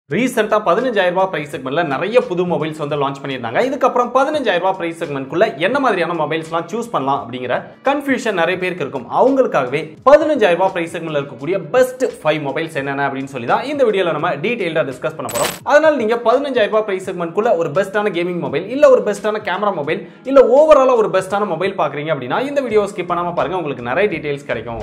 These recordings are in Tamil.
ரீசெண்டாக பதினஞ்சாயிரம் ரூபாய் பிரைஸ் செக்மெண்ட்ல நிறைய புது மொபைல்ஸ் வந்து லான்ச் பண்ணியிருந்தாங்க இதுக்கப்புறம் பதினஞ்சாயிரம் ரூபாய் பிரைஸ் செக்மெண்ட்குள்ள என்ன மாதிரியான மொபைல்ஸ்லாம் சூஸ் பண்ணலாம் அப்படிங்கிற கன்ஃபியூஷன் நிறைய பேருக்கு இருக்கும் அவங்களுக்காகவே பதினஞ்சாயிரம் ரூபாய் பிரைஸ் செக்மெண்ட்ல இருக்கக்கூடிய பெஸ்ட் ஃபைவ் மொபைல்ஸ் என்னென்ன அப்படின்னு சொல்லி தான் இந்த வீடியோல நம்ம டீடைல்டா டிஸ்கஸ் பண்ண போறோம் அதனால நீங்க பதினஞ்சாயிரம் ரூபாய் பிரைஸ் செக்மெண்ட்குள்ள ஒரு பெஸ்ட்டான கேமிங் மொபைல் இல்ல ஒரு பெஸ்ட்டான கேமரா மொபைல் இல்ல ஓவராலா ஒரு பெஸ்ட்டான மொபைல் பாக்குறீங்க அப்படின்னா இந்த வீடியோ ஸ்கிப் பண்ணாம பாருங்க உங்களுக்கு நிறைய டீடைல்ஸ் கிடைக்கும்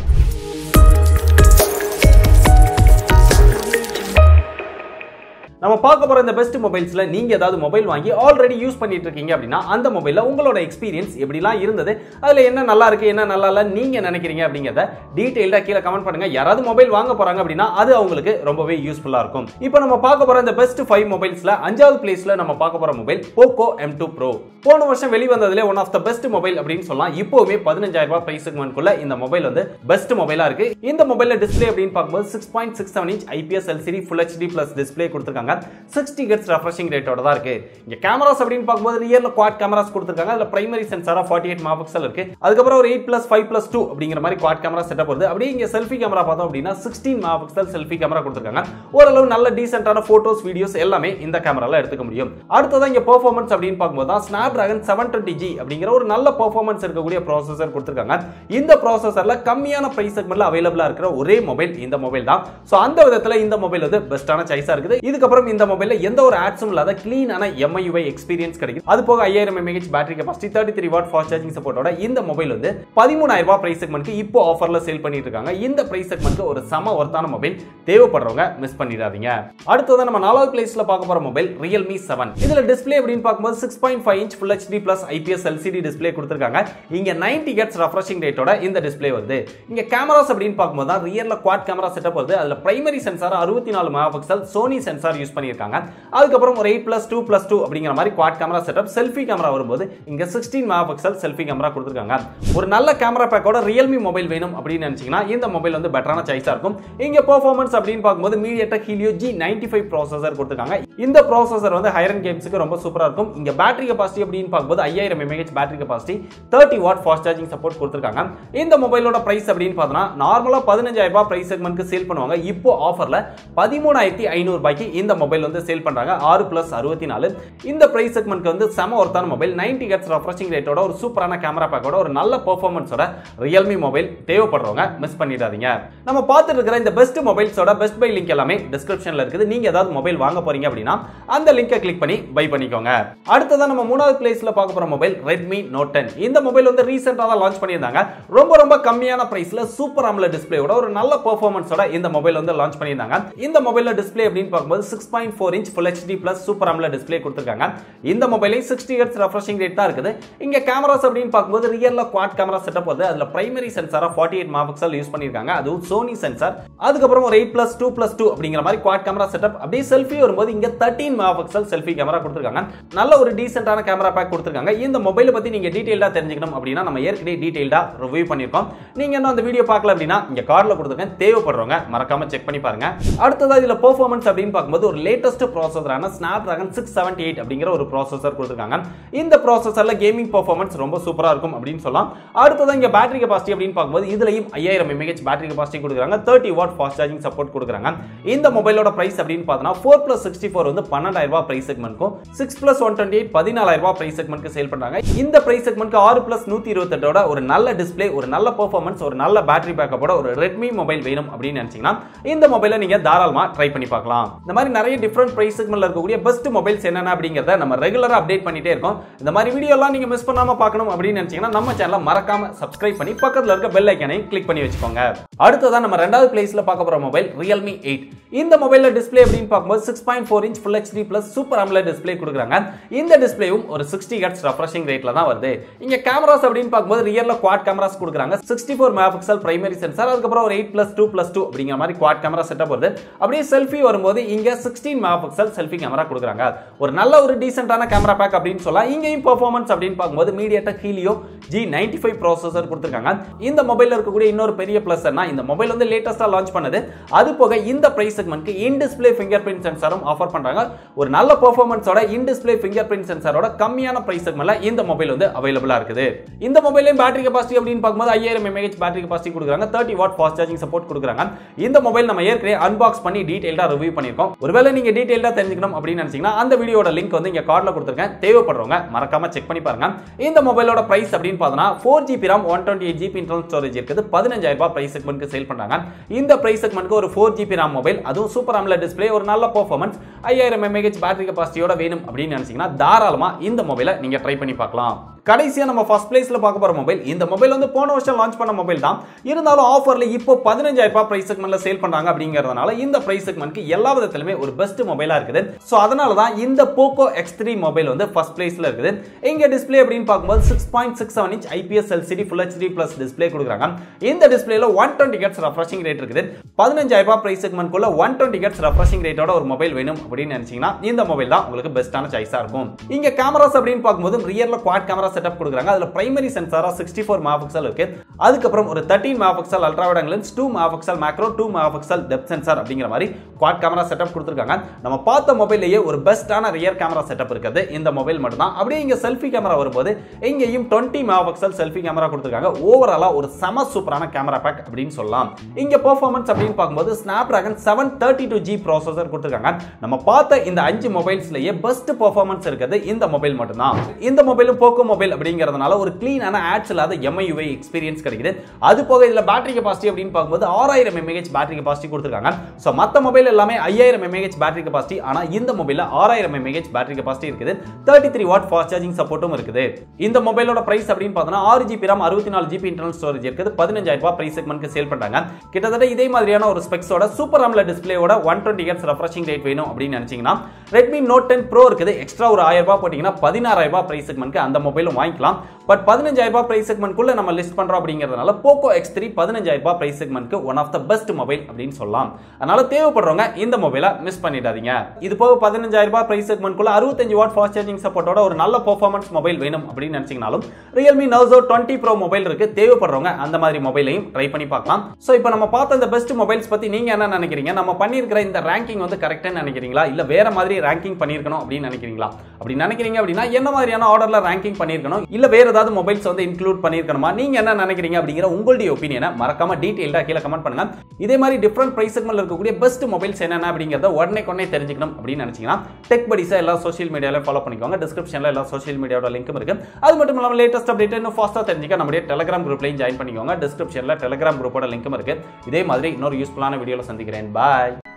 நம்ம பார்க்க போற இந்த பெஸ்ட் மொபைல்ஸ்ல நீங்க ஏதாவது மொபைல் வாங்கி ஆல்ரெடி யூஸ் பண்ணிட்டு இருக்கீங்க அப்படின்னா அந்த மொபைல்ல உங்களோட எக்ஸ்பீரியன்ஸ் எப்படிலாம் இருந்தது அதுல என்ன நல்லா இருக்கு என்ன நல்லா இல்ல நீங்க நினைக்கிறீங்க அப்படிங்கறத டீடைல்டா கீழே கமெண்ட் பண்ணுங்க யாராவது மொபைல் வாங்க போறாங்க அப்படின்னா அது அவங்களுக்கு ரொம்பவே யூஸ்ஃபுல்லா இருக்கும் இப்போ நம்ம பார்க்க போற இந்த பெஸ்ட் ஃபைவ் மொபைல்ஸ்ல அஞ்சாவது பிளேஸ்ல நம்ம பார்க்க போற mobile Poco M two Pro போன வருஷம் வெளிவந்ததுல one of the best mobile அப்படின்னு சொல்லலாம் இப்போவுமே பதினஞ்சாயிரம் ரூபாய் பிரைஸ் செக்மெண்ட்குள்ள இந்த மொபைல் வந்து பெஸ்ட் மொபைலா இருக்கு இந்த மொபைல்ல டிஸ்பிளே அப்படின்னு பார்க்கும்போது six point six seven inch IPS LCD full HD plus display கொடுத்துருக்காங்க சிக்ஸ்டி ஹெட்ஸ் ரெஃப்ரெஷிங் ரேட்டோட தான் இருக்கு இங்க கேமராஸ் அப்படின்னு பார்க்கும்போது ரியர்ல குவாட் கேமராஸ் கொடுத்துருக்காங்க அதுல பிரைமரி சென்சாரா ஃபார்ட்டி எயிட் மெகாபிக்சல் இருக்கு அதுக்கப்புறம் ஒரு eight plus five plus two அப்படிங்கிற மாதிரி குவாட் கேமரா செட்டப் வருது அப்படியே இங்க செல்ஃபி கேமரா பார்த்தோம் அப்படின்னா சிக்ஸ்டீன் மெகாபிக்சல் செல்ஃபி கேமரா கொடுத்துருக்காங்க ஓரளவு நல்ல டீசென்டான போட்டோஸ் வீடியோஸ் எல்லாமே இந்த கேமரால எடுத்துக்க முடியும் அடுத்ததான் இங்க பெர்ஃபார்மன்ஸ் அப்படின்னு பார்க்கும்போது தான் Snapdragon seven twenty G அப்படிங்கிற ஒரு நல்ல பெர்ஃபார்மன்ஸ் இருக்கக்கூடிய ப்ராசஸர் கொடுத்துருக்காங்க இந்த ப்ராசஸர்ல கம்மியான பிரைஸ் செக்மெண்ட்ல அவைலபிளா இருக்கிற ஒரே மொபைல் இந்த மொபைல் தான் ஸோ அந்த விதத்துல இந்த மொபைல் வந்து பெஸ்டான சாய்ஸா இருக்குது இதுக்கப்புறம் இந்த மொபைல்ல எந்த ஒரு ஆட்ஸும் இல்லாத கிளீனான எம்ஐயூஐ எக்ஸ்பீரியன்ஸ் கிடைக்கும் அது போக ஐயாயிரம் mAh battery capacity thirty three watt fast charging சப்போர்ட்டோட இந்த மொபைல் வந்து பதிமூணாயிரம் ரூபாய் பிரைஸ் செக்மெண்ட்க்கு இப்போ ஆஃபர்ல சேல் பண்ணிட்டு இருக்காங்க இந்த பிரைஸ் செக்மெண்ட்க்கு ஒரு சம ஒர்த்தான மொபைல் தேவைப்படுறவங்க மிஸ் பண்ணிடாதீங்க அடுத்ததான் நம்ம நாலாவது பிளேஸ்ல பார்க்க போற மொபைல் ரியல்மி செவன் இதுல டிஸ்பிளே அப்படின்னு பார்க்கும்போது six point five inch full HD plus IPS LCD display கொடுத்துருக்காங்க இங்க நைன்டி ஹெட்ஸ் ரெஃப்ரெஷிங் ரேட்டோட இந்த டிஸ்பிளே வருது இங்க கேமராஸ் அப்படின்னு பார்க்கும்போது தான் ரியர்ல குவாட் கேமரா செட்டப் வருது அதுல பிரைமரி சென்சார் அறுபத்தி நாலு mega pixel Sony sensor use பண்ணியிருக்காங்க அதுக்கப்புறம் ஒரு eight plus two plus two அப்படிங்கிற மாதிரி quad camera setup selfie camera வரும்போது இங்க sixteen mega pixel selfie camera கொடுத்துருக்காங்க ஒரு நல்ல கேமரா பேக்கோட ரியல்மி மொபைல் வேணும் அப்படின்னு நினைச்சீங்கன்னா இந்த மொபைல் வந்து பெட்டரான சாய்ஸா இருக்கும் இங்க பெர்ஃபார்மன்ஸ் அப்படின்னு பார்க்கும்போது MediaTek Helio G ninety five processor கொடுத்துருக்காங்க இந்த ப்ராசஸர் வந்து ஹைரன் கேம்ஸுக்கு ரொம்ப சூப்பரா இருக்கும் இங்க பேட்டரி கெபாசிட்டி அப்படின்னு பார்க்கும்போது ஐயாயிரம் mAh battery capacity thirty watt fast charging support கொடுத்துருக்காங்க இந்த மொபைலோட பிரைஸ் அப்படின்னு பார்த்தோம்னா நார்மலா பதினஞ்சாயிரம் ரூபாய் பிரைஸ் செக்மெண்ட்க்கு சேல் பண்ணுவாங்க இப்போ ஆஃபர்ல பதிமூணாயிரத்தி ஐநூறு ரூபாய்க்கு இந்த மொபைல் வந்து சேல் பண்றாங்க ஆறு பிளஸ் அறுபத்தி நாலு இந்த பிரைஸ் செக்மெண்ட்க்கு வந்து செம ஒருத்தான மொபைல் நைன்டி ஹெட்ஸ் ரெஃப்ரெஷிங் ரேட்டோட ஒரு சூப்பரான கேமரா பேக்கோட ஒரு நல்ல பெர்ஃபார்மன்ஸோட ரியல்மி மொபைல் தேவைப்படுறவங்க மிஸ் பண்ணிடாதீங்க நம்ம பார்த்துட்டு இருக்கிற இந்த பெஸ்ட் மொபைல்ஸோட பெஸ்ட் பை லிங்க் எல்லாமே டிஸ்கிரிப்ஷன்ல இருக்குது நீங்க ஏதாவது மொபைல் வாங்க போறீங்க அப்படின்னா அந்த லிங்கை கிளிக் பண்ணி பை பண்ணிக்கோங்க அடுத்ததான் நம்ம மூணாவது பிளேஸ்ல பார்க்க போற மொபைல் ரெட்மி நோட் டென் இந்த மொபைல் வந்து ரீசெண்டாக தான் லான்ச் பண்ணியிருந்தாங்க ரொம்ப ரொம்ப கம்மியான பிரைஸ்ல சூப்பர் அம்ல டிஸ்பிளேயோட ஒரு நல்ல பெர்ஃபார்மன்ஸோட இந்த மொபைல் வந்து லான்ச் பண்ணியிருந்தாங்க இந்த மொபைல்ல டிஸ்பிளே அப்படின்னு பார்க்கும்போது six point four inch full HD plus super AMOLED display கொடுத்துருக்காங்க இந்த மொபைலே சிக்ஸ்டி ஹெட்ஸ் ரெஃப்ரெஷிங் ரேட் தான் இருக்குது இங்க கேமராஸ் அப்படின்னு பார்க்கும்போது ரியர்ல குவாட் கேமரா செட்டப் வருது அதுல பிரைமரி சென்சாரா ஃபார்ட்டி எயிட் மெகாபிக்சல் யூஸ் பண்ணியிருக்காங்க அதுவும் சோனி சென்சார் அதுக்கப்புறம் ஒரு eight plus two plus two அப்படிங்கிற மாதிரி குவாட் கேமரா செட்டப் அப்படியே செல்ஃபி வரும்போது இங்க தேர்ட்டீன் மெகாபிக்சல் செல்ஃபி கேமரா கொடுத்துருக்காங்க நல்ல ஒரு டீசென்டான கேமரா பேக் கொடுத்துருக்காங்க இந்த மொபைலை பத்தி நீங்க டீடைல்டா தெரிஞ்சுக்கணும் அப்படின்னா நம்ம ஏற்கனவே டீடைல்டா ரிவ்யூ பண்ணியிருக்கோம் நீங்க இன்னும் அந்த வீடியோ பார்க்கல அப்படின்னா இங்க கார்டுல கொடுத்துருக்கேன் தேவைப்படுறவங்க மறக்காம செக் பண்ணி பாருங்க அடுத்ததா இதுல பெர்ஃபார்மன்ஸ் அப்படின்னு பார்க்கும்போது ஒரு லேட்டஸ்ட் ப்ராசஸரான Snapdragon six seventy eight அப்படிங்கிற ஒரு ப்ராசஸர் கொடுத்துருக்காங்க இந்த ப்ராசஸர்ல கேமிங் பெர்ஃபார்மன்ஸ் ரொம்ப சூப்பரா இருக்கும் அப்படின்னு சொல்லலாம் அடுத்ததான் இங்க பேட்டரி கெபாசிட்டி அப்படின்னு பார்க்கும்போது இதுலயும் ஐயாயிரம் எம்ஏஹெச் பேட்டரி கெபாசிட்டி கொடுக்குறாங்க thirty watt fast charging support கொடுக்குறாங்க இந்த மொபைலோட பிரைஸ் அப்படின்னு பார்த்தோம்னா ஃபோர் பிளஸ் சிக்ஸ்டி ஃபோர் வந்து பன்னெண்டாயிரம் ரூபாய் பிரைஸ் செக்மெண்ட்க்கும் six plus one twenty eight பதினாலாயிரம் ரூபாய் பிரைஸ் செக்மெண்ட்க்கு சேல் பண்றாங்க இந்த பிரைஸ் செக்மெண்ட்க்கு ஆறு பிளஸ் நூத்தி இருபத்தெட்டோட ஒரு நல்ல டிஸ்பிளே ஒரு நல்ல பெர்ஃபார்மன்ஸ் ஒரு நல்ல பேட்டரி பேக்கப்போட ஒரு ரெட்மி மொபைல் வேணும் அப்படின்னு நினைச்சீங்கன்னா இந்த மொபைலை நீங்க தாராளமா ட்ரை பண்ணி பார்க்கலாம் இந்த மாதிரி நிறைய டிஃப்ரெண்ட் பிரைஸ் செக்மெண்ட்ல இருக்கக்கூடிய பெஸ்ட் மொபைல்ஸ் என்னென்ன அப்படிங்கறத நம்ம ரெகுலரா அப்டேட் பண்ணிட்டே இருக்கோம் இந்த மாதிரி வீடியோ எல்லாம் நீங்க மிஸ் பண்ணாம பார்க்கணும் அப்படின்னு நினைச்சீங்கன்னா நம்ம சேனலை மறக்காம சப்ஸ்கிரைப் பண்ணி பக்கத்துல இருக்க பெல் ஐக்கனையும் கிளிக் பண்ணி வச்சுக்கோங்க அடுத்ததான் நம்ம ரெண்டாவது பிளேஸ்ல பார்க்க போற மொபைல் ரியல்மி எயிட் இந்த மொபைல்ல டிஸ்பிளே அப்படின்னு பார்க்கும்போது six point four inch full HD plus super AMOLED display கொடுக்குறாங்க இந்த டிஸ்பிளேவும் ஒரு சிக்ஸ்டி ஹெட்ஸ் ரெஃப்ரெஷிங் ரேட்ல தான் வருது இங்க கேமராஸ் அப்படின்னு பார்க்கும்போது ரியர்ல குவாட் கேமராஸ் கொடுக்குறாங்க sixty four mega pixel primary sensor அதுக்கப்புறம் ஒரு eight plus two plus two அப்படிங்கிற மாதிரி குவாட் கேமரா செட்டப் வருது அப்படியே செல்ஃபி வரும்போது இங்க sixteen mega pixel selfie camera கொடுக்குறாங்க ஒரு நல்ல ஒரு டீசென்டான கேமரா பேக் அப்படின்னு சொல்லலாம் இங்கேயும் பெர்ஃபார்மன்ஸ் அப்படின்னு பார்க்கும்போது MediaTek Helio G ninety five processor கொடுத்துருக்காங்க இந்த மொபைல்ல இருக்கக்கூடிய இன்னொரு பெரிய பிளஸ் இந்த மொபைல் வந்து லேட்டஸ்டா லான்ச் பண்ணது அது போக இந்த பிரைஸ் செக்மெண்ட்க்கு இன் டிஸ்பிளே ஃபிங்கர் பிரிண்ட் சென்சாரும் ஆஃபர் பண்றாங்க ஒரு நல்ல பெர்ஃபார்மன்ஸோட இன் டிஸ்பிளே ஃபிங்கர் பிரிண்ட் சென்சாரோட கம்மியான பிரைஸ் செக்மெண்ட்ல இந்த மொபைல் வந்து அவைலபிளா இருக்குது இந்த மொபைலையும் பேட்டரி கெபாசிட்டி அப்படின்னு பார்க்கும்போது ஐயாயிரம் எம்ஏஹெச் பேட்டரி கெபாசிட்டி கொடுக்குறாங்க thirty watt fast charging support கொடுக்குறாங்க இந்த மொபைல் நம்ம ஏற்கனவே அன்பாக்ஸ் பண்ணி டீடைல்டா ரிவ்யூ பண்ணியிருக்கோம் ஒரு ஒருவேளை நீங்க டீடைல்டா தெரிஞ்சுக்கணும் அப்படின்னு நினைச்சீங்கன்னா அந்த வீடியோட லிங்க் வந்து இங்க கார்டில் கொடுத்துருக்கேன் தேவைப்படுறவங்க மறக்காம செக் பண்ணி பாருங்க இந்த மொபைலோட பிரைஸ் அப்படின்னு பார்த்தோம்னா four GB RAM one twenty eight GB internal storage இருக்குது பதினஞ்சாயிரம் ரூபாய் பிரைஸ் செக்மெண்ட்க்கு சேல் பண்றாங்க இந்த பிரைஸ் செக்மெண்ட்க்கு ஒரு ஃபோர் ஜிபி ராம் மொபைல் அதுவும் சூப்பர் AMOLED டிஸ்ப்ளே ஒரு நல்ல பெர்ஃபார்மன்ஸ் ஐயாயிரம் எம்ஏஹெச் பேட்டரி கெபாசிட்டியோட வேணும் அப்படின்னு நினைச்சீங்கன்னா தாராளமா இந்த மொபைலை நீங்க ட்ரை பண்ணி பார்க்கலாம் கடைசியா நம்ம ஃபர்ஸ்ட் பிளேஸ்ல பார்க்க போற மொபைல் இந்த மொபைல் வந்து போன வருஷம் லான்ச் பண்ண மொபைல் தான் இருந்தாலும் ஆஃபர்ல இப்போ பதினஞ்சாயிரம் ரூபாய் பிரைஸ் செக்மெண்ட்ல சேல் பண்றாங்க அப்படிங்கறதுனால இந்த பிரைஸ் செக்மெண்ட்க்கு எல்லா விதத்திலுமே ஒரு பெஸ்ட் மொபைலா இருக்குது சோ அதனால தான் இந்த போக்கோ எக்ஸ் த்ரீ மொபைல் வந்து ஃபர்ஸ்ட் பிளேஸ்ல இருக்குது இங்க டிஸ்ப்ளே அப்படின்னு பார்க்கும்போது six point six seven inch IPS LCD full HD plus display கொடுக்குறாங்க இந்த டிஸ்ப்ளேல one twenty hertz refreshing rate இருக்குது பதினஞ்சாயிரம் ரூபாய் பிரைஸ் செக்மெண்ட்குள்ள ஒன் டுவெண்ட்டி கட்ஸ் ரெஃப்ரெஷிங் ரேட்டோட ஒரு மொபைல் வேணும் அப்படின்னு நினைச்சீங்கன்னா இந்த மொபைல் தான் உங்களுக்கு பெஸ்ட்டான சாய்ஸா இருக்கும் இங்க கேமராஸ் அப்படின்னு பார்க்கும்போது ரியர்ல குவாட் கேமரா செட்டப் கொடுக்குறாங்க அதுல பிரைமரி சென்சாரா சிக்ஸ்டி ஃபோர் மெகாபிக்சல் இருக்கு அதுக்கப்புறம் ஒரு thirteen megapixel ultra wide lens two megapixel macro two megapixel depth sensor அப்படிங்கிற மாதிரி குவாட் கேமரா செட்டப் கொடுத்துருக்காங்க நம்ம பார்த்த மொபைல்லையே ஒரு பெஸ்ட்டான ரியர் கேமரா செட்டப் இருக்குது இந்த மொபைல் மட்டும் தான் அப்படியே இங்க செல்ஃபி கேமரா வரும்போது இங்கேயும் டுவெண்ட்டி மெகாபிக்சல் செல்ஃபி கேமரா கொடுத்துருக்காங்க ஓவராலா ஒரு செம சூப்பரான கேமரா பேக் அப்படின்னு சொல்லலாம் இங்க பெர்ஃபார்மன்ஸ் அப்படின்னு பார்க்கும்போது Snapdragon seven thirty two G processor கொடுத்துருக்காங்க நம்ம பார்த்த இந்த அஞ்சு மொபைல்ஸ்லயே பெஸ்ட் பெர்ஃபார்மன்ஸ் இருக்குது இந்த மொபைல் மட்டும்தான் இந்த மொபைலும் போக்கோ மொபைல் அப்படிங்கிறதுனால ஒரு கிளீனான ஆட்ஸ் இல்லாத எம்ஐயுஐ எக்ஸ்பீரியன்ஸ் கிடைக்குது அது போக இதுல பேட்டரி கெபாசிட்டி அப்படின்னு பார்க்கும்போது ஆறாயிரம் எம்ஏஹெச் பேட்டரி கெபாசிட்டி கொடுத்துருக்காங்க ஸோ மற்ற மொபைல் எல்லாமே ஐயாயிரம் எம்ஏஹெச் பேட்டரி கெபாசிட்டி ஆனா இந்த மொபைல்ல ஆறாயிரம் எம்ஏஹெச் பேட்டரி கெபாசிட்டி இருக்குது thirty three watt fast charging சப்போர்ட்டும் இருக்குது இந்த மொபைலோட பிரைஸ் அப்படின்னு பார்த்தோம்னா ஆறு ஜிபி ராம் அறுபத்தி நாலு ஜிபி இன்டர்னல் ஸ்டோரேஜ் இருக்குது பதினஞ்சாயிரம் ரூபாய் பிரைஸ் செக்மெண்ட்க்கு சேல் பண்றாங்க கிட்டத்தட்ட இதே மாதிரியான ஒரு ஸ்பெக்ஸோட சூப்பர் AMOLED டிஸ்பிளேயோட one twenty hertz refreshing rate வேணும் அப்படின்னு நினைச்சீங்கன்னா ரெட்மி நோட் டென் ப்ரோ இருக்குது எக்ஸ்ட்ரா ஒரு ஆயிரம் ரூபாய் போட்டீங்கன்னா பதினாறாயிரம் ரூபாய் பிரைஸ் செக்மெண்ட்க்கு அந்த மொபைலும் வாங்கிக்கலாம் பட் பதினஞ்சாயிரம் ரூபாய் பிரைஸ் செக்மெண்ட்குள்ள நம்ம லிஸ்ட் பண்றோம் அப்படிங்கிறதுனால போக்கோ எக்ஸ் த்ரீ பதினஞ்சாயிரம் ரூபாய் பிரைஸ் செக்மெண்ட்க்கு one of the best mobile அப்படின்னு சொல்லலாம் அதனால தேவைப்படுறவங்க இந்த மொபைலை மிஸ் பண்ணிடாதீங்க இது போக பதினஞ்சாயிரம் ரூபாய் பிரைஸ் செக்மெண்ட்குள்ள அறுபத்தஞ்சு வாட் ஃபாஸ்ட் சார்ஜிங் சப்போர்ட்டோட ஒரு நல்ல பெர்ஃபார்மன்ஸ் மொபைல் வேணும் அப்படின்னு நினைச்சீங்கனாலும் Realme Narzo twenty Pro mobile இருக்கு தேவைப்படுறவங்க அந்த மாதிரி மொபைலையும் ட்ரை பண்ணி பார்க்கலாம் ஸோ இப்போ நம்ம பார்த்த இந்த பெஸ்ட் மொபைல்ஸ் பத்தி நீங்க என்ன நினைக்கிறீங்க நம்ம பண்ணியிருக்கிற இந்த ரேங்கிங் வந்து கரெக்டாக நினைக்கிறீங்களா இல்ல வேற மாதிரி ரேங்கிங் பண்ணியிருக்கணும் அப்படின்னு நினைக்கிறீங்களா அப்படி நினைக்கிறீங்க அப்படின்னா என்ன மாதிரியான ஆர்டர்ல ரேங்கிங் பண்ணியிருக்கணும் இல்ல வேற ஏதாவது மொபைல்ஸ் வந்து இன்க்ளூட் பண்ணியிருக்கணுமா நீங்க என்ன நினைக்கிறீங்க அப்படிங்கிற உங்களுடைய ஒப்பீனியனை மறக்காம டீடைல்டா கீழே கமெண்ட் பண்ணுங்க இதே மாதிரி டிஃப்ரெண்ட் பிரைஸ் செக்மெண்ட்ல இருக்கக்கூடிய பெஸ்ட் மொபைல்ஸ் என்னென்ன அப்படிங்கறத உடனே கொண்டே தெரிஞ்சுக்கணும் அப்படின்னு நினைச்சீங்கன்னா டெக் படிஸா எல்லா சோஷியல் மீடியால ஃபாலோ பண்ணிக்கோங்க டிஸ்கிரிப்ஷன்ல எல்லா சோஷியல் மீடியாவோட லிங்க்கும் இருக்கு அது மட்டும் இல்லாமல் லேட்டஸ்ட் அப்டேட் இன்னும் ஃபாஸ்டா தெரிஞ்சுக்க நம்முடைய டெலிகிராம் குரூப்லையும் ஜாயின் பண்ணிக்கோங்க டிஸ்கிரிப்ஷன்ல டெலிகிராம் குரூப்போட லிங்க்கும் இருக்கு இதே மாதிரி இன்னொரு யூஸ்ஃபுல்லான வீடியோல சந்திக்கிறேன் பாய்